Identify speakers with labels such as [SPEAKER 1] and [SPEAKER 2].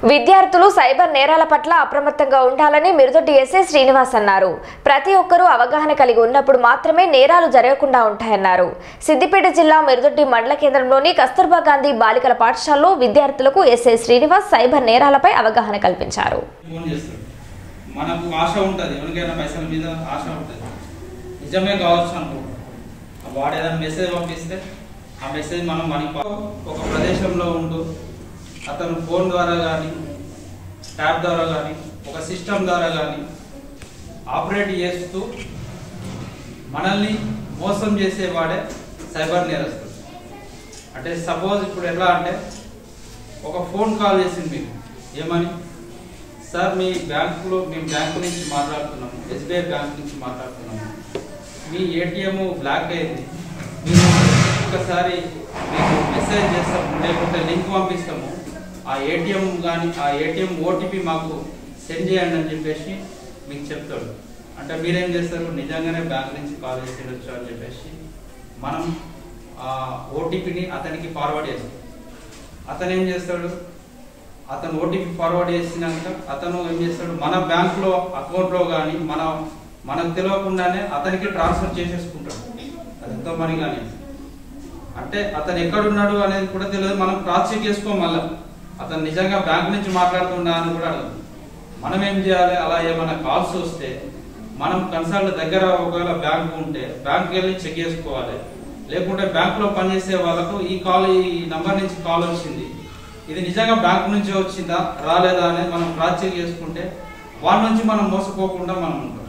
[SPEAKER 1] విద్యార్థులు సైబర్ నేరాల పట్ల అప్రమత్తంగా ఉండాలని మిరుదొడ్డి ఎస్ఐ శ్రీనివాస్ అన్నారు ప్రతి ఒక్కరూ అవగాహన కలిగి ఉన్నప్పుడు మాత్రమే నేరాలు జరగకుండా ఉంటాయన్నారు సిద్దిపేట జిల్లా మిరుదొడ్డి మండల కేంద్రంలోని కస్తూర్బా గాంధీ బాలికల పాఠశాలలో విద్యార్థులకు ఎస్ఐ శ్రీనివాస్ సైబర్ నేరాలపై అవగాహన కల్పించారు
[SPEAKER 2] ఫోన్ చేస్తాడు మనకు ఆశ ఉంటుంది ఎవరికైనా పైసల మీద ఆశ ఉంటుంది నిజమే కావచ్చు అనుకో వాడు ఏదైనా మెసేజ్ పంపిస్తే ఆ మెసేజ్ మనం మనకి ఒక ప్రదేశంలో ఉంటూ అతను ఫోన్ ద్వారా కానీ ట్యాబ్ ద్వారా కానీ ఒక సిస్టమ్ ద్వారా కానీ ఆపరేట్ చేస్తూ మనల్ని మోసం చేసేవాడే సైబర్ నేరస్తుడు అంటే సపోజ్ ఇప్పుడు ఎలా అంటే ఒక ఫోన్ కాల్ చేసింది మీకు ఏమని సార్ మీ బ్యాంకులో మేము బ్యాంకు నుంచి మాట్లాడుతున్నాము ఎస్బీఐ బ్యాంక్ నుంచి మాట్లాడుతున్నాము మీ ఏటీఎం బ్లాక్ అయింది మీరు ఒకసారి మీకు మెసేజ్ చేస్తాము లేకుంటే లింక్ పంపిస్తాము ఆ ఏటీఎం కానీ ఆ ఏటీఎం ఓటీపీ మాకు సెండ్ చేయండి అని చెప్పేసి మీకు చెప్తాడు అంటే మీరేం చేస్తారు నిజంగానే బ్యాంక్ నుంచి కాల్ చేసేయచ్చు అని చెప్పేసి మనం ఆ ఓటీపీని అతనికి ఫార్వర్డ్ చేస్తాం అతను ఏం చేస్తాడు అతను ఓటీపీ ఫార్వర్డ్ చేసినాక అతను ఏం చేస్తాడు మన బ్యాంకులో అకౌంట్లో కానీ మన మనకు తెలియకుండానే అతనికి ట్రాన్స్ఫర్ చేసేసుకుంటాడు అది ఎంతో మనీ కానీ అంటే అతను ఎక్కడున్నాడు అనేది కూడా తెలియదు మనం క్రాస్ చెక్ చేసుకోం మళ్ళీ అతను నిజంగా బ్యాంక్ నుంచి మాట్లాడుతున్నా అని కూడా అడగదు మనం ఏం చేయాలి అలా ఏమైనా కాల్స్ వస్తే మనం కన్సల్ట్ దగ్గర ఒకవేళ బ్యాంక్ ఉంటే బ్యాంక్కి వెళ్ళి చెక్ చేసుకోవాలి లేకుంటే బ్యాంకులో పనిచేసే వాళ్ళకు ఈ కాల్ ఈ నంబర్ నుంచి కాల్ వచ్చింది ఇది నిజంగా బ్యాంక్ నుంచి వచ్చిందా రాలేదా అనేది మనం క్రాస్ చెక్ చేసుకుంటే వాళ్ళ నుంచి మనం మోసపోకుండా మనం ఉంటాం